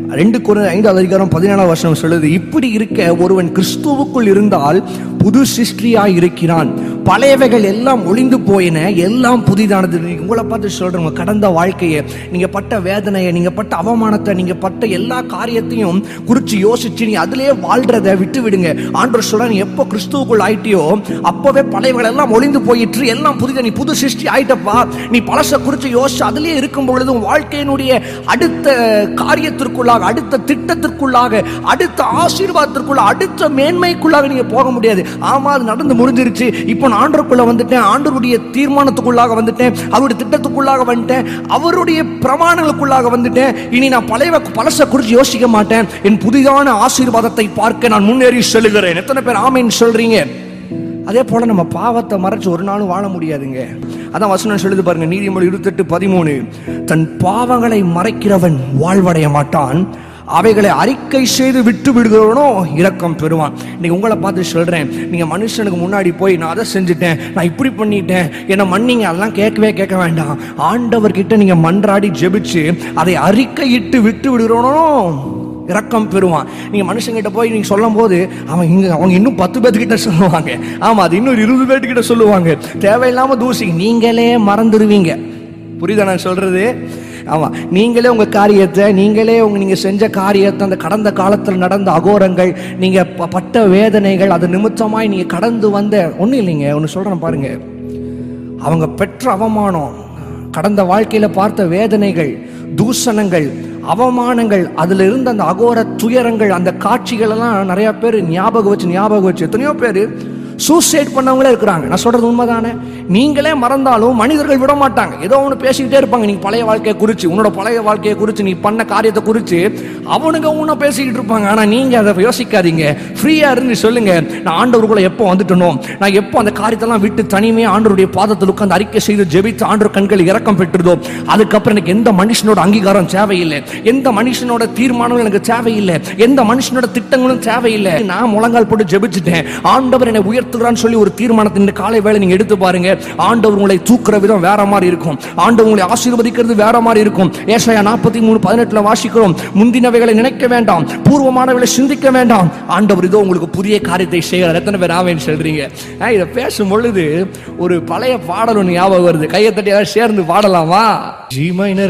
ரெண்டு குறை ஐந்தாவது அதிகாரம் பதினேழாம் வருஷம் சொல்லுது இப்படி இருக்க ஒருவன் கிறிஸ்துவுக்குள் இருந்தால் புது சிருஷ்டியாய் இருக்கிறான் பழையவைகள் எல்லாம் ஒளிந்து போயின எல்லாம் புதிதானது நீங்க உங்களை பார்த்து சொல்றேன் உங்க கடந்த வாழ்க்கையை நீங்க பட்ட வேதனையை நீங்க பட்ட அவமானத்தை நீங்க பட்ட எல்லா காரியத்தையும் குறிச்சு யோசிச்சு நீ அதிலே வாழ்றத விட்டு விடுங்க ஆண்டவர் சொல்ற நீ எப்போ கிறிஸ்துவுக்குள் ஆயிட்டியோ அப்பவே பழையவைகள் எல்லாம் ஒளிந்து போயிற்று எல்லாம் புதித நீ புது சிருஷ்டி ஆயிட்டப்பா நீ பழச குறிச்சு யோசிச்சு அதிலே இருக்கும் பொழுது உன் வாழ்க்கையினுடைய அடுத்த காரியத்திற்குள்ளாக அடுத்த திட்டத்திற்குள்ளாக அடுத்த ஆசீர்வாதத்திற்குள்ள அடுத்த மேன்மைக்குள்ளாக நீங்க போக முடியாது ஆமா அது நடந்து முடிஞ்சிருச்சு இப்போ நான் ஆண்டருக்குள்ள வந்துட்டேன் ஆண்டருடைய தீர்மானத்துக்குள்ளாக வந்துட்டேன் அவருடைய திட்டத்துக்குள்ளாக வந்துட்டேன் அவருடைய பிரமாணங்களுக்குள்ளாக வந்துட்டேன் இனி நான் பழைய பழச குறித்து யோசிக்க மாட்டேன் என் புதிதான ஆசீர்வாதத்தை பார்க்க நான் முன்னேறி செல்லுகிறேன் எத்தனை பேர் ஆமைன்னு சொல்றீங்க அதே போல நம்ம பாவத்தை மறைச்சு ஒரு நாளும் வாழ முடியாதுங்க அதான் வசனம் சொல்லுது பாருங்க நீதிமொழி இருபத்தெட்டு பதிமூணு தன் பாவங்களை மறைக்கிறவன் வாழ்வடைய மாட்டான் அவைகளை அறிக்கை செய்து விட்டு விடுகிறவனோ இரக்கம் பெறுவான் இன்னைக்கு உங்களை பார்த்து சொல்றேன் நீங்க மனுஷனுக்கு முன்னாடி போய் நான் அதை செஞ்சுட்டேன் நான் இப்படி பண்ணிட்டேன் என்ன மன்னிங்க அதெல்லாம் கேட்கவே கேட்க வேண்டாம் ஆண்டவர்கிட்ட நீங்க மன்றாடி ஜெபிச்சு அதை அறிக்கையிட்டு விட்டு விடுகிறவனோ இரக்கம் பெறுவான் நீங்க மனுஷங்கிட்ட போய் நீங்க சொல்லும் போது அவன் இங்க அவங்க இன்னும் பத்து பேர்த்துக்கிட்ட சொல்லுவாங்க ஆமா அது இன்னும் இருபது பேர்த்துக்கிட்ட சொல்லுவாங்க தேவையில்லாம தூசி நீங்களே மறந்துடுவீங்க புரியுதா நான் சொல்றது ஆமா நீங்களே உங்க காரியத்தை நீங்களே உங்க நீங்க செஞ்ச காரியத்தை அந்த கடந்த காலத்தில் நடந்த அகோரங்கள் நீங்க ப- பட்ட வேதனைகள் அது நிமித்தமாய் நீங்க கடந்து வந்த ஒண்ணும் இல்லைங்க ஒன்னு சொல்றேன் பாருங்க அவங்க பெற்ற அவமானம் கடந்த வாழ்க்கையில பார்த்த வேதனைகள் தூஷணங்கள் அவமானங்கள் அதுல இருந்த அந்த அகோர துயரங்கள் அந்த காட்சிகள் எல்லாம் நிறைய பேர் ஞாபகம் வச்சு ஞாபகம் வச்சு எத்தனையோ பேர் சூசைட் பண்ணவங்களே இருக்கிறாங்க நான் சொல்றது உண்மைதானே நீங்களே மறந்தாலும் மனிதர்கள் விட மாட்டாங்க ஏதோ ஒன்று பேசிக்கிட்டே இருப்பாங்க நீ பழைய வாழ்க்கையை குறித்து உன்னோட பழைய வாழ்க்கையை குறித்து நீ பண்ண காரியத்தை குறித்து அவனுங்க உன்ன பேசிக்கிட்டு இருப்பாங்க ஆனா நீங்க அதை யோசிக்காதீங்க ஃப்ரீயா இருந்து சொல்லுங்க நான் ஆண்டவருக்குள்ள எப்போ வந்துட்டனோ நான் எப்போ அந்த காரியத்தெல்லாம் விட்டு தனிமையா ஆண்டவருடைய பாதத்தில் உட்கார்ந்து அறிக்கை செய்து ஜெபித்து ஆண்டவர் கண்கள் இறக்கம் பெற்றுதோ அதுக்கப்புறம் எனக்கு எந்த மனுஷனோட அங்கீகாரம் தேவையில்லை எந்த மனுஷனோட தீர்மானங்களும் எனக்கு தேவையில்லை எந்த மனுஷனோட திட்டங்களும் தேவையில்லை நான் முழங்கால் போட்டு ஜெபிச்சுட்டேன் ஆண்டவர் என்னை உயர்த்துகிறான்னு சொல்லி ஒரு தீர்மானத்தை இந்த காலை வேளை நீங்க எடுத்து பாருங்க ஆண்டவர் உங்களை தூக்குற விதம் வேற மாதிரி இருக்கும் ஆண்டவர் உங்களை ஆசீர்வதிக்கிறது வேற மாதிரி இருக்கும் ஏசாயா நாற்பத்தி மூணு பதினெட்டுல வாசிக்கிறோம் முந்தினவைகளை நினைக்க வேண்டாம் பூர்வமானவைகளை சிந்திக்க வேண்டாம் ஆண்டவர் இதோ உங்களுக்கு புதிய காரியத்தை செய்கிறார் எத்தனை பேர் ஆவேன்னு சொல்றீங்க ஆ, இதை பேசும் பொழுது ஒரு பழைய பாடல் ஒன்று ஞாபகம் வருது கையை தட்டி யாராவது சேர்ந்து பாடலாமா ஜி மைனர்